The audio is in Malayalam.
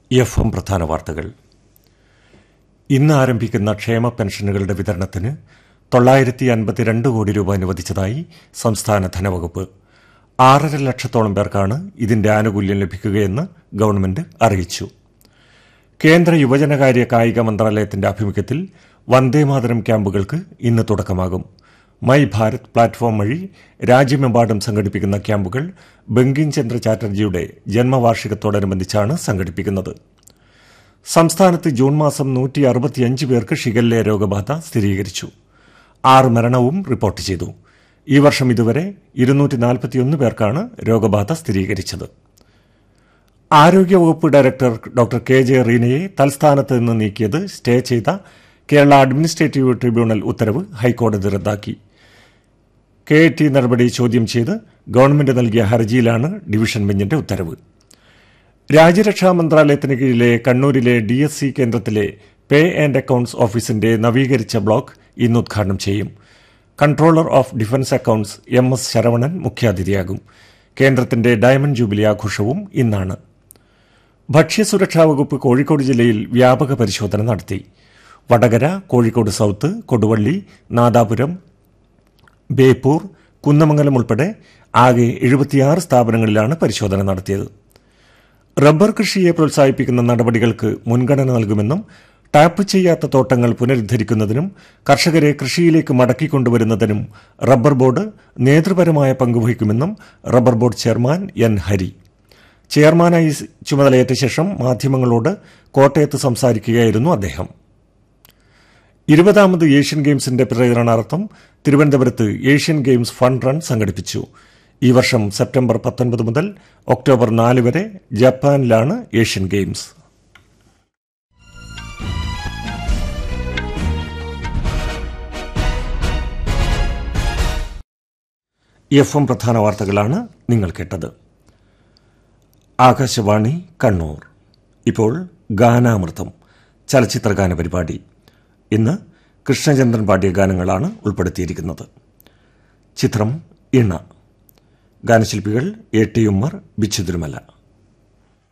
എഫ് എം പ്രധാന വാർത്തകൾ ഇന്ന് ആരംഭിക്കുന്ന ക്ഷേമ പെൻഷനുകളുടെ വിതരണത്തിന് തൊള്ളായിരത്തി അൻപത്തിരണ്ട് കോടി രൂപ അനുവദിച്ചതായി സംസ്ഥാന ധനവകുപ്പ് ആറര ലക്ഷത്തോളം പേർക്കാണ് ഇതിന്റെ ആനുകൂല്യം ലഭിക്കുകയെന്ന് ഗവൺമെന്റ് അറിയിച്ചു കേന്ദ്ര യുവജനകാര്യ കായിക മന്ത്രാലയത്തിന്റെ ആഭിമുഖ്യത്തിൽ വന്ദേമാതരം ക്യാമ്പുകൾക്ക് ഇന്ന് തുടക്കമാകും മൈ ഭാരത് പ്ലാറ്റ്ഫോം വഴി രാജ്യമെമ്പാടും സംഘടിപ്പിക്കുന്ന ക്യാമ്പുകൾ ബങ്കിം ചന്ദ്ര ചാറ്റർജിയുടെ ജന്മവാർഷികത്തോടനുബന്ധിച്ചാണ് സംഘടിപ്പിക്കുന്നത് സംസ്ഥാനത്ത് ജൂൺ മാസം നൂറ്റി അറുപത്തിയഞ്ച് പേർക്ക് ഷിഗല്ല രോഗബാധ സ്ഥിരീകരിച്ചു ആറ് മരണവും റിപ്പോർട്ട് ചെയ്തു ഈ വർഷം ഇതുവരെ ഇരുന്നൂറ്റി നാൽപ്പത്തിയൊന്ന് പേർക്കാണ് രോഗബാധ സ്ഥിരീകരിച്ചത് ആരോഗ്യവകുപ്പ് ഡയറക്ടർ ഡോക്ടർ കെ ജെ റീനയെ തൽസ്ഥാനത്ത് നിന്ന് നീക്കിയത് സ്റ്റേ ചെയ്ത കേരള അഡ്മിനിസ്ട്രേറ്റീവ് ട്രിബ്യൂണൽ ഉത്തരവ് ഹൈക്കോടതി റദ്ദാക്കി കെ ടി നടപടി ചോദ്യം ചെയ്ത് ഗവൺമെന്റ് നൽകിയ ഹർജിയിലാണ് ഡിവിഷൻ ബെഞ്ചിന്റെ ഉത്തരവ് രാജ്യരക്ഷാ മന്ത്രാലയത്തിന് കീഴിലെ കണ്ണൂരിലെ ഡി എസ് സി കേന്ദ്രത്തിലെ പേ ആൻഡ് അക്കൌണ്ട്സ് ഓഫീസിന്റെ നവീകരിച്ച ബ്ലോക്ക് ഇന്ന് ഉദ്ഘാടനം ചെയ്യും controller of defence accounts M S Saravanan മുഖ്യാതിഥിയാകും കേന്ദ്രത്തിന്റെ ഡയമണ്ട് ജൂബിലി ആഘോഷവും ഇന്നാണ് ഭക്ഷ്യസുരക്ഷാ വകുപ്പ് കോഴിക്കോട് ജില്ലയിൽ വ്യാപക പരിശോധന നടത്തി വടകര കോഴിക്കോട് സൌത്ത് കൊടുവള്ളി നാദാപുരം ബേപ്പൂർ കുന്നമംഗലം ഉൾപ്പെടെ ആകെ എഴുപത്തിയാറ് സ്ഥാപനങ്ങളിലാണ് പരിശോധന നടത്തിയത് റബ്ബർ കൃഷിയെ പ്രോത്സാഹിപ്പിക്കുന്ന നടപടികൾക്ക് മുൻഗണന നൽകുമെന്നും ടാപ്പ് ചെയ്യാത്ത തോട്ടങ്ങൾ പുനരുദ്ധരിക്കുന്നതിനും കർഷകരെ കൃഷിയിലേക്ക് മടക്കിക്കൊണ്ടുവരുന്നതിനും റബ്ബർ ബോർഡ് നേതൃപരമായ പങ്കുവഹിക്കുമെന്നും rubber board chairman N Hari ചെയർമാനായി ചുമതലയേറ്റ ശേഷം മാധ്യമങ്ങളോട് കോട്ടയത്ത് സംസാരിക്കുകയായിരുന്നു അദ്ദേഹം ഇരുപതാമത് ഏഷ്യൻ ഗെയിംസിന്റെ പ്രചരണാർത്ഥം തിരുവനന്തപുരത്ത് ഏഷ്യൻ ഗെയിംസ് ഫണ്ട് റൺ സംഘടിപ്പിച്ചു ഈ വർഷം സെപ്റ്റംബർ പത്തൊൻപത് മുതൽ ഒക്ടോബർ നാല് വരെ ജപ്പാനിലാണ് ഏഷ്യൻ ഗെയിംസ് എഫ് എം പ്രധാന വാർത്തകളാണ് നിങ്ങൾ കേട്ടത് ആകാശവാണി കണ്ണൂർ ഇപ്പോൾ ഗാനാമൃതം ചലച്ചിത്രഗാന പരിപാടി ഇന്ന് കൃഷ്ണചന്ദ്രൻ പാടിയ ഗാനങ്ങളാണ് ഉൾപ്പെടുത്തിയിരിക്കുന്നത് ചിത്രം ഇണ ഗാനശില്പികൾ എ ടി ഉമ്മർ ബിച്ചു തിരുമല